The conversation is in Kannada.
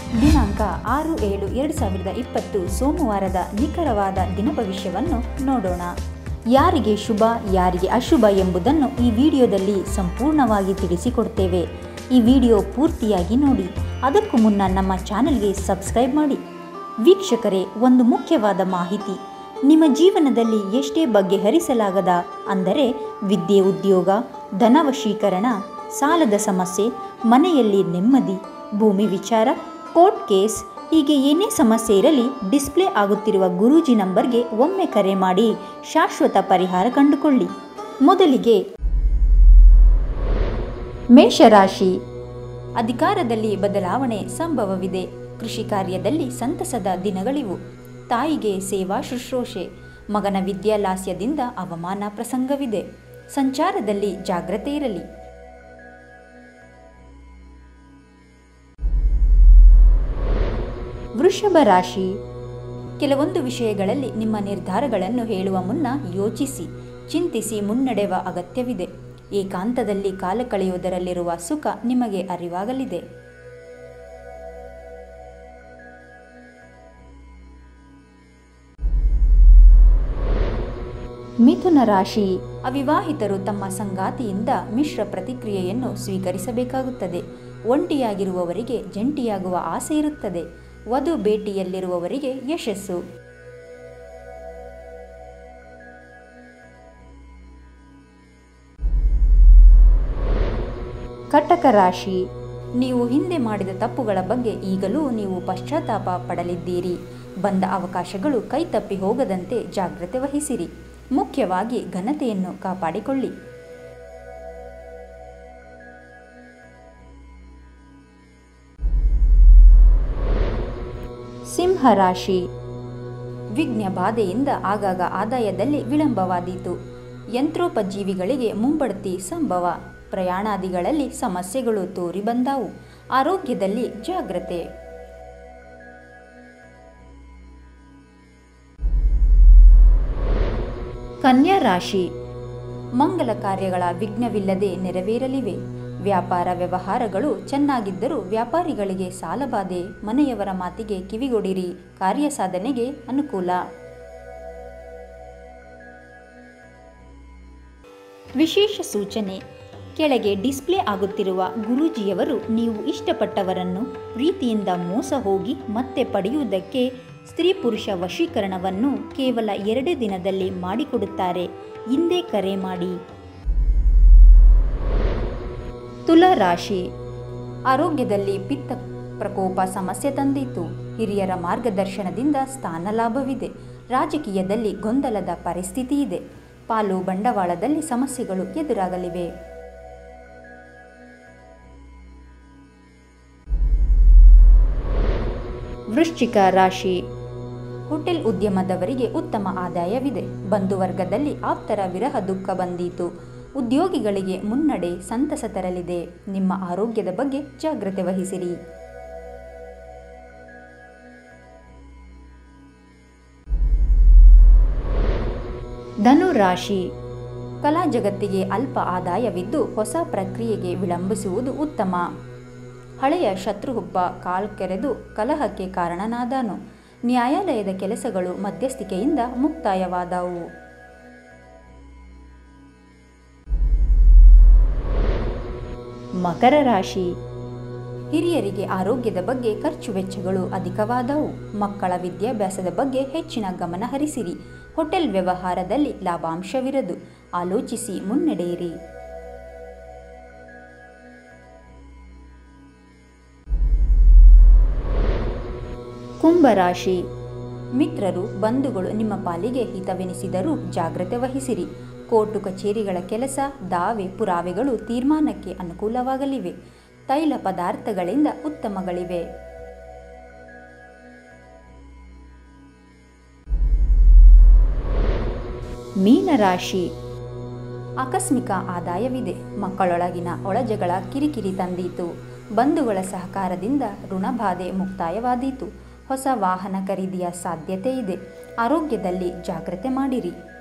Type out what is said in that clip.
ದಿನಾಂಕ ಆರು ಏಳು ಎರಡು ಸಾವಿರದ ಇಪ್ಪತ್ತು ಸೋಮವಾರದ ನಿಖರವಾದ ದಿನ ಭವಿಷ್ಯವನ್ನು ನೋಡೋಣ ಯಾರಿಗೆ ಶುಭ ಯಾರಿಗೆ ಅಶುಭ ಎಂಬುದನ್ನು ಈ ವಿಡಿಯೋದಲ್ಲಿ ಸಂಪೂರ್ಣವಾಗಿ ತಿಳಿಸಿಕೊಡ್ತೇವೆ ಈ ವಿಡಿಯೋ ಪೂರ್ತಿಯಾಗಿ ನೋಡಿ ಅದಕ್ಕೂ ಮುನ್ನ ನಮ್ಮ ಚಾನೆಲ್ಗೆ ಸಬ್ಸ್ಕ್ರೈಬ್ ಮಾಡಿ ವೀಕ್ಷಕರೇ ಒಂದು ಮುಖ್ಯವಾದ ಮಾಹಿತಿ ನಿಮ್ಮ ಜೀವನದಲ್ಲಿ ಎಷ್ಟೇ ಬಗೆಹರಿಸಲಾಗದ ಅಂದರೆ ವಿದ್ಯೆ ಉದ್ಯೋಗ ಧನವಶೀಕರಣ ಸಾಲದ ಸಮಸ್ಯೆ ಮನೆಯಲ್ಲಿ ನೆಮ್ಮದಿ ಭೂಮಿ ವಿಚಾರ ಕೋರ್ಟ್ ಕೇಸ್ ಹೀಗೆ ಏನೇ ಸಮಸ್ಯೆ ಇರಲಿ ಡಿಸ್ಪ್ಲೇ ಆಗುತ್ತಿರುವ ಗುರೂಜಿ ನಂಬರ್ಗೆ ಒಮ್ಮೆ ಕರೆ ಮಾಡಿ ಶಾಶ್ವತ ಪರಿಹಾರ ಕಂಡುಕೊಳ್ಳಿ ಮೊದಲಿಗೆ ಮೇಷರಾಶಿ ಅಧಿಕಾರದಲ್ಲಿ ಬದಲಾವಣೆ ಸಂಭವವಿದೆ ಕೃಷಿ ಕಾರ್ಯದಲ್ಲಿ ಸಂತಸದ ದಿನಗಳಿವು ತಾಯಿಗೆ ಸೇವಾ ಶುಶ್ರೂಷೆ ಮಗನ ವಿದ್ಯಾಲಾಸ್ಯದಿಂದ ಅವಮಾನ ಪ್ರಸಂಗವಿದೆ ಸಂಚಾರದಲ್ಲಿ ಜಾಗ್ರತೆ ಇರಲಿ ವೃಷಭ ರಾಶಿ ಕೆಲವೊಂದು ವಿಷಯಗಳಲ್ಲಿ ನಿಮ್ಮ ನಿರ್ಧಾರಗಳನ್ನು ಹೇಳುವ ಮುನ್ನ ಯೋಚಿಸಿ ಚಿಂತಿಸಿ ಮುನ್ನಡೆವ ಅಗತ್ಯವಿದೆ ಏಕಾಂತದಲ್ಲಿ ಕಾಲ ಕಳೆಯುವುದರಲ್ಲಿರುವ ಸುಖ ನಿಮಗೆ ಅರಿವಾಗಲಿದೆ ಮಿಥುನ ರಾಶಿ ಅವಿವಾಹಿತರು ತಮ್ಮ ಸಂಗಾತಿಯಿಂದ ಮಿಶ್ರ ಪ್ರತಿಕ್ರಿಯೆಯನ್ನು ಸ್ವೀಕರಿಸಬೇಕಾಗುತ್ತದೆ ಒಂಟಿಯಾಗಿರುವವರಿಗೆ ಜಂಟಿಯಾಗುವ ಆಸೆ ಇರುತ್ತದೆ ವಧು ಭೇಟಿಯಲ್ಲಿರುವವರಿಗೆ ಯಶಸ್ಸು ಕಟಕ ರಾಶಿ ನೀವು ಹಿಂದೆ ಮಾಡಿದ ತಪ್ಪುಗಳ ಬಗ್ಗೆ ಈಗಲೂ ನೀವು ಪಶ್ಚಾತ್ತಾಪ ಪಡಲಿದ್ದೀರಿ ಬಂದ ಅವಕಾಶಗಳು ಕೈತಪ್ಪಿ ಹೋಗದಂತೆ ಜಾಗ್ರತೆ ವಹಿಸಿರಿ ಮುಖ್ಯವಾಗಿ ಘನತೆಯನ್ನು ಕಾಪಾಡಿಕೊಳ್ಳಿ ಸಿಂಹರಾಶಿ ವಿಘ್ನ ಬಾಧೆಯಿಂದ ಆಗಾಗ ಆದಾಯದಲ್ಲಿ ವಿಳಂಬವಾದೀತು ಯಂತ್ರೋಪಜೀವಿಗಳಿಗೆ ಮುಂಬಡ್ತಿ ಸಂಭವ ಪ್ರಯಾಣಾದಿಗಳಲ್ಲಿ ಸಮಸ್ಯೆಗಳು ತೋರಿ ಬಂದಾವು ಆರೋಗ್ಯದಲ್ಲಿ ಜಾಗ್ರತೆ ಕನ್ಯಾ ರಾಶಿ ಮಂಗಲ ಕಾರ್ಯಗಳ ವಿಘ್ನವಿಲ್ಲದೆ ನೆರವೇರಲಿವೆ ವ್ಯಾಪಾರ ವ್ಯವಹಾರಗಳು ಚೆನ್ನಾಗಿದ್ದರೂ ವ್ಯಾಪಾರಿಗಳಿಗೆ ಸಾಲಬಾಧೆ ಮನೆಯವರ ಮಾತಿಗೆ ಕಿವಿಗೊಡಿರಿ ಕಾರ್ಯ ಸಾಧನೆಗೆ ಅನುಕೂಲ ವಿಶೇಷ ಸೂಚನೆ ಕೆಳಗೆ ಡಿಸ್ಪ್ಲೇ ಆಗುತ್ತಿರುವ ಗುರೂಜಿಯವರು ನೀವು ಇಷ್ಟಪಟ್ಟವರನ್ನು ಪ್ರೀತಿಯಿಂದ ಮೋಸ ಹೋಗಿ ಮತ್ತೆ ಪಡೆಯುವುದಕ್ಕೆ ಸ್ತ್ರೀ ಪುರುಷ ವಶೀಕರಣವನ್ನು ಕೇವಲ ಎರಡೇ ದಿನದಲ್ಲಿ ಮಾಡಿಕೊಡುತ್ತಾರೆ ಹಿಂದೆ ಕರೆ ಮಾಡಿ ತುಲಾ ರಾಶಿ ಆರೋಗ್ಯದಲ್ಲಿ ಪಿತ್ತ ಪ್ರಕೋಪ ಸಮಸ್ಯೆ ತಂದಿತು ಹಿರಿಯರ ಮಾರ್ಗದರ್ಶನದಿಂದ ಸ್ಥಾನ ಲಾಭವಿದೆ ರಾಜಕೀಯದಲ್ಲಿ ಗೊಂದಲದ ಪರಿಸ್ಥಿತಿ ಇದೆ ಪಾಲು ಬಂಡವಾಳದಲ್ಲಿ ಸಮಸ್ಯೆಗಳು ಎದುರಾಗಲಿವೆ ವೃಶ್ಚಿಕ ರಾಶಿ ಹೋಟೆಲ್ ಉದ್ಯಮದವರಿಗೆ ಉತ್ತಮ ಆದಾಯವಿದೆ ಬಂಧುವರ್ಗದಲ್ಲಿ ಆಪ್ತರ ವಿರಹ ದುಃಖ ಬಂದೀತು ಉದ್ಯೋಗಿಗಳಿಗೆ ಮುನ್ನಡೆ ಸಂತಸ ತರಲಿದೆ ನಿಮ್ಮ ಆರೋಗ್ಯದ ಬಗ್ಗೆ ಜಾಗ್ರತೆ ವಹಿಸಿರಿ ಧನು ರಾಶಿ ಕಲಾ ಜಗತ್ತಿಗೆ ಅಲ್ಪ ಆದಾಯವಿದ್ದು ಹೊಸ ಪ್ರಕ್ರಿಯೆಗೆ ವಿಳಂಬಿಸುವುದು ಉತ್ತಮ ಹಳೆಯ ಶತ್ರುಹುಬ್ಬ ಕಾಲ್ ಕೆರೆದು ಕಲಹಕ್ಕೆ ಕಾರಣನಾದನು ನ್ಯಾಯಾಲಯದ ಕೆಲಸಗಳು ಮಧ್ಯಸ್ಥಿಕೆಯಿಂದ ಮುಕ್ತಾಯವಾದವು ಮಕರ ರಾಶಿ ಹಿರಿಯರಿಗೆ ಆರೋಗ್ಯದ ಬಗ್ಗೆ ಖರ್ಚು ವೆಚ್ಚಗಳು ಅಧಿಕವಾದವು ಮಕ್ಕಳ ವಿದ್ಯಾಭ್ಯಾಸದ ಬಗ್ಗೆ ಹೆಚ್ಚಿನ ಗಮನ ಹರಿಸಿರಿ ಹೋಟೆಲ್ ವ್ಯವಹಾರದಲ್ಲಿ ಲಾಭಾಂಶವಿರದು ಆಲೋಚಿಸಿ ಮುನ್ನಡೆಯಿರಿ ಕುಂಭರಾಶಿ ಮಿತ್ರರು ಬಂಧುಗಳು ನಿಮ್ಮ ಪಾಲಿಗೆ ಹಿತವೆನಿಸಿದರೂ ಜಾಗ್ರತೆ ವಹಿಸಿರಿ ಕೋರ್ಟು ಕಚೇರಿಗಳ ಕೆಲಸ ದಾವೆ ಪುರಾವೆಗಳು ತೀರ್ಮಾನಕ್ಕೆ ಅನುಕೂಲವಾಗಲಿವೆ ತೈಲ ಪದಾರ್ಥಗಳಿಂದ ಉತ್ತಮಗಳಿವೆ ಮೀನರಾಶಿ ಆಕಸ್ಮಿಕ ಆದಾಯವಿದೆ ಮಕ್ಕಳೊಳಗಿನ ಒಳಜಗಳ ಕಿರಿಕಿರಿ ತಂದೀತು ಬಂಧುಗಳ ಸಹಕಾರದಿಂದ ಋಣಬಾಧೆ ಮುಕ್ತಾಯವಾದೀತು ಹೊಸ ವಾಹನ ಖರೀದಿಯ ಸಾಧ್ಯತೆ ಇದೆ ಆರೋಗ್ಯದಲ್ಲಿ ಜಾಗ್ರತೆ ಮಾಡಿರಿ